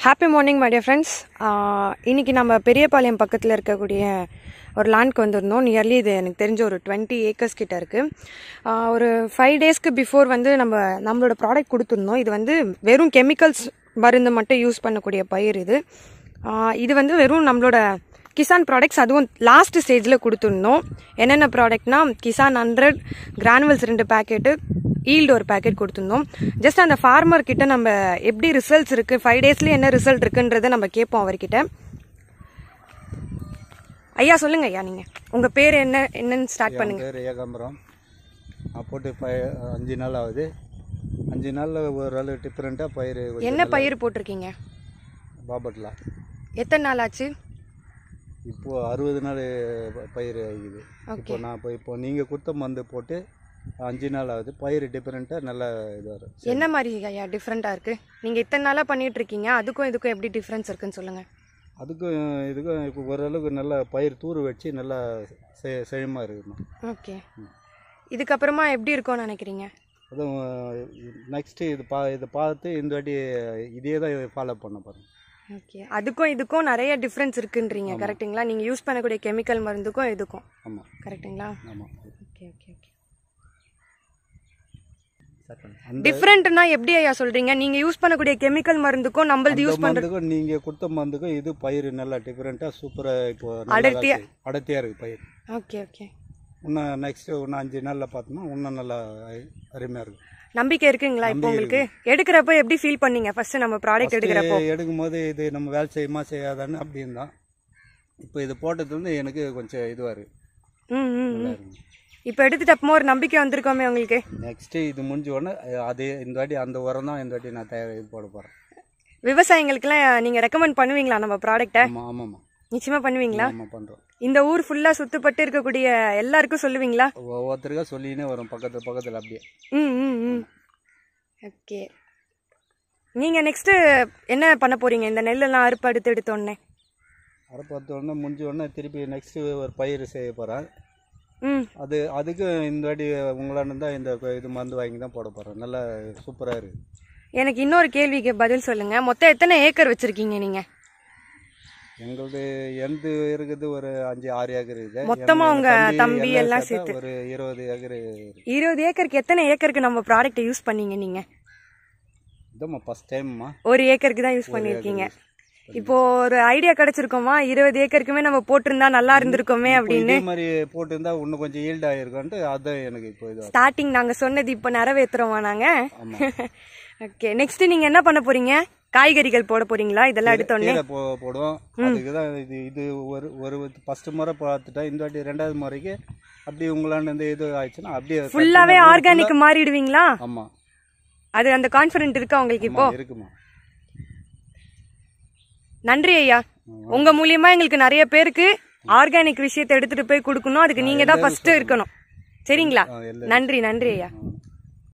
Happy morning my dear friends இன்னைக்கு நம்ம பெரியபாளையம் பக்கத்தில் இருக்கக்கூடிய ஒரு லேண்ட்க்கு வந்திருந்தோம் நியர்லி இது எனக்கு தெரிஞ்ச ஒரு டுவெண்ட்டி ஏக்கர்ஸ் கிட்ட இருக்குது ஒரு ஃபைவ் டேஸ்க்கு பிஃபோர் வந்து நம்ம நம்மளோட ப்ராடக்ட் கொடுத்துருந்தோம் இது வந்து வெறும் கெமிக்கல்ஸ் மருந்து மட்டும் யூஸ் பண்ணக்கூடிய பயிர் இது ஆஹ் இது வந்து வெறும் நம்மளோட கிசான் ப்ராடக்ட்ஸ் அதுவும் லாஸ்ட் ஸ்டேஜில் கொடுத்துருந்தோம் என்னென்ன ப்ராடக்ட்னா கிசான் ஹண்ட்ரட் கிரானுவல்ஸ் ரெண்டு பேக்கெட்டு ஈல்டு ஒரு பேக்கெட் கொடுத்துருந்தோம் ஜஸ்ட் அந்த ஃபார்மர் கிட்ட நம்ம எப்படி ரிசல்ட்ஸ் இருக்கு ஃபைவ் டேஸ்ல என்ன ரிசல்ட் இருக்குன்றதை நம்ம கேட்போம் அவர்கிட்ட ஐயா சொல்லுங்க ஐயா நீங்க உங்க பேர் என்ன என்னன்னு ஸ்டார்ட் என் பண்ணுங்க பேர் ஏகாம்பரம் நான் போட்டு ஃபை அஞ்சு நாள் ஆகுது அஞ்சு நாளில் ஓரளவு டிஃப்ரெண்ட்டாக பயிர் கொஞ்சம் என்ன பயிர் போட்டிருக்கீங்க பாபட்லாம் எத்தனை நாள் ஆச்சு இப்போது அறுபது நாள் ப- பயிர் ஆகுது இப்போ நான் இப்போ இப்போ நீங்கள் கொடுத்த மருந்து போட்டு அஞ்சு நாள் ஆகுது பயிர் டிஃப்ரெண்ட்டாக நல்லா இதாக வரும் என்ன மாதிரி ஐயா டிஃப்ரெண்டா இருக்கு நீங்க இத்தனை நாளா பண்ணிட்டு இருக்கீங்க அதுக்கும் இதுக்கும் எப்படி டிஃப்ரென்ஸ் இருக்குன்னு சொல்லுங்க அதுக்கும் இதுக்கும் இப்போ ஓரளவுக்கு நல்லா பயிர் தூர் வச்சு நல்லா செ செழிமாக இருக்குமா ஓகே இதுக்கப்புறமா எப்படி இருக்கும்னு நினைக்கிறீங்க அதுவும் நெக்ஸ்ட்டு இது பா இதை பார்த்து இந்த வாட்டி இதே தான் ஃபாலோ பண்ண பாருங்க ஓகே அதுக்கும் இதுக்கும் நிறைய டிஃப்ரென்ஸ் இருக்குன்றீங்க கரெக்ட்டுங்களா நீங்க யூஸ் பண்ணக்கூடிய கெமிக்கல் மருந்துக்கும் இதுக்கும் ஆமாம் கரெக்ட்டுங்களா ஆமாம் ஓகே ஓகே ஓகே அந்த டிஃப்ரெண்ட்னா எப்படி ஐயா சொல்றீங்க நீங்க யூஸ் பண்ணக்கூடிய கெமிக்கல் மருந்துக்கும் நம்மளது இந்த யூஸ் பண்ற மருந்துக்கும் நீங்க கொடுத்த மருந்துக்கும் இது பயிர் நல்லா டிஃபரெண்டா சூப்பரா இப்போ நல்லா அடர்த்தியா- காய்ச்சி- அடர்த்தியா இருக்கு பயிர் ஓகே ஓகே இன்னும் நெக்ஸ்ட் இன்னும் அஞ்சு நாள்ல பார்த்தோம்னா இன்னும் நல்லா அ- அருமையா இருக்கும் நம்பிக்கை இருக்குங்களா இப்போ உங்களுக்கு எடுக்கிறப்ப எப்படி ஃபீல் பண்ணீங்க ஃபர்ஸ்ட் நம்ம ப்ராடக்ட் எடுக்கிறப்போ எடுக்கும் போது இது நம்ம வேலை செய்யுமா செய்யாதான்னு அப்படி இருந்தான் இப்போ இது போட்டது வந்து எனக்கு கொஞ்சம் இதுவா இருக்கு ம் ம் நல்லா ம். இருக்கு இப்போ எடுத்துட்டப்போ ஒரு நம்பிக்கை வந்திருக்கோமே உங்களுக்கு நெக்ஸ்ட் இது முடிஞ்ச உடனே அஹ், அதே இந்த வாட்டி அந்த உரம் தான் இந்த வாட்டி நான் தயார் இது போட போறேன் விவசாயிகளுக்குலாம் நீங்க ரெக்கமெண்ட் பண்ணுவீங்களா நம்ம ப்ராடக்ட்டை ஆமா ஆமாம்மா நிச்சயமா பண்ணுவீங்களா ஆமா பண்றோம் இந்த ஊர் ஃபுல்லா சுத்தப்பட்டு இருக்கக்கூடிய எல்லாருக்கும் சொல்லுவீங்களா ஒவ்வொருத்தருக்கா சொல்லினே வரும் பக்கத்துல பக்கத்துல அப்படியே ம் ம் ம் ஓகே நீங்க நெக்ஸ்ட் என்ன பண்ண போறீங்க இந்த நெல்லெல்லாம் அறுப்பு அடுத்து எடுத்தோடனே அரை பார்த்த உடனே முடிஞ்ச உடனே திருப்பி நெக்ஸ்ட் ஒரு பயிர் செய்ய போறேன் ம் அது அதுக்கு இந்த வாட்டி உங்களாண்ட தான் இந்த இது மருந்து வாங்கி தான் போட போறேன் நல்லா சூப்பரா இருக்கு எனக்கு இன்னொரு கேள்விக்கு பதில் சொல்லுங்க மொத்தம் எத்தனை ஏக்கர் வச்சிருக்கீங்க நீங்க எங்களது எந்த இருக்குது ஒரு அஞ்சு ஆறு ஏக்கர் இருக்குது மொத்தமா எங்க உங்க தம்பி எல்லாம் சேர்த்தா ஒரு இருபது ஏக்கர் இருக்கு இருபது ஏக்கருக்கு எத்தனை ஏக்கருக்கு நம்ம ப்ராடக்ட் யூஸ் பண்ணீங்க நீங்க இதம்மா ஃபர்ஸ்ட் டைம்மா ஒரு ஏக்கருக்கு தான் யூஸ் பண்ணிருக்கீங்க இப்போ ஒரு ஐடியா கிடைச்சிருக்கோமா இருபது ஏக்கருக்குமே நம்ம போட்டிருந்தா நல்லா இருந்திருக்கோமே அப்படின்னு இதே மாதிரி போட்டிருந்தா இன்னும் கொஞ்சம் ஈல்ட் ஆயிருக்கும்ட்டு அதுதான் எனக்கு இப்போ இது ஸ்டார்டிங் நாங்க சொன்னது இப்போ நிறைவேத்துறோமா நாங்க ஆமா ஓகே நெக்ஸ்ட் நீங்க என்ன பண்ண போறீங்க காய்கறிகள் போட போறீங்களா இதெல்லாம் எடுத்தோடனே கீரை போ போடுவோம் அதுக்கு தான் இது இது ஒரு ஒரு ஃபர்ஸ்ட் முறை பார்த்துட்டா இந்த வாட்டி ரெண்டாவது முறைக்கு அப்படி உங்களாண்ட இந்த இது ஆயிடுச்சுன்னா அப்படியே ஃபுல்லாவே ஆர்கானிக் மாறிடுவீங்களா ஆமா அது அந்த கான்பிடென்ட் இருக்கா உங்களுக்கு இப்போ ஆமா, இருக்குமா நன்றி ஐயா உங்க மூலியமா எங்களுக்கு நிறைய பேருக்கு ஆர்கானிக் விஷயத்தை எடுத்துட்டு போய் கொடுக்கணும் அதுக்கு நீங்க தான் ஃபர்ஸ்ட் இருக்கணும் சரிங்களா ஆ, எல்லா நன்றி நன்றி ஐயா